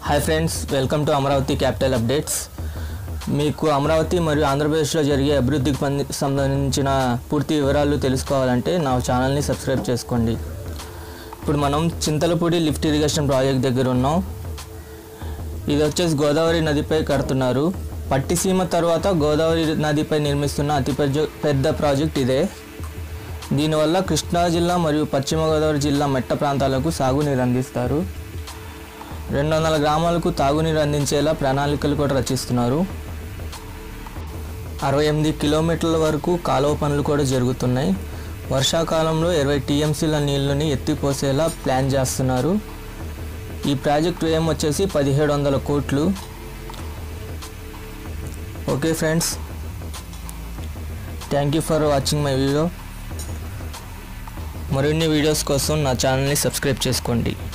hi friends welcome to Amaravati capital updates మీకు అమరావతి మరియు ఆంధ్రప్రదేశ్లో జరిగే అభివృద్ధికి పంది- సంబంధించిన పూర్తి వివరాలు తెలుసుకోవాలంటే నా ఛానల్ని సబ్స్క్రైబ్ చేసుకోండి ఇప్పుడు మనం చింతలపూడి లిఫ్ట్ ఇరిగేషన్ ప్రాజెక్ట్ దగ్గర ఉన్నాం ఇది వచ్చేసి గోదావరి నదిపై కడుతున్నారు పట్టిసీమ తర్వాత గోదావరి నదిపై నిర్మిస్తున్న అతి పెద్ద పెద్ద ప్రాజెక్ట్ ఇదే దీనివల్ల కృష్ణా జిల్లా మరియు పశ్చిమ గోదావరి జిల్లా మెట్ట ప్రాంతాలకు సాగునీరు అందిస్తారు రెండు వందల గ్రామాలకు తాగునీరు అందించేలా ప్రణాళికలు కూడా రచిస్తున్నారు అరవై ఎనిమిది కిలోమీటర్ల వరకు కాలువ పనులు కూడా జరుగుతున్నాయి వర్షాకాలంలో ఇరవై టీఎంసీల నీళ్ళని ఎత్తిపోసేలా ప్లాన్ చేస్తున్నారు ఈ ప్రాజెక్ట్ వ్యయం వచ్చేసి పదిహేడు వందల కోట్లు okay friends thank you for watching my video మరిన్ని వీడియోస్ కోసం నా ఛానల్ని సబ్స్క్రైబ్ చేసుకోండి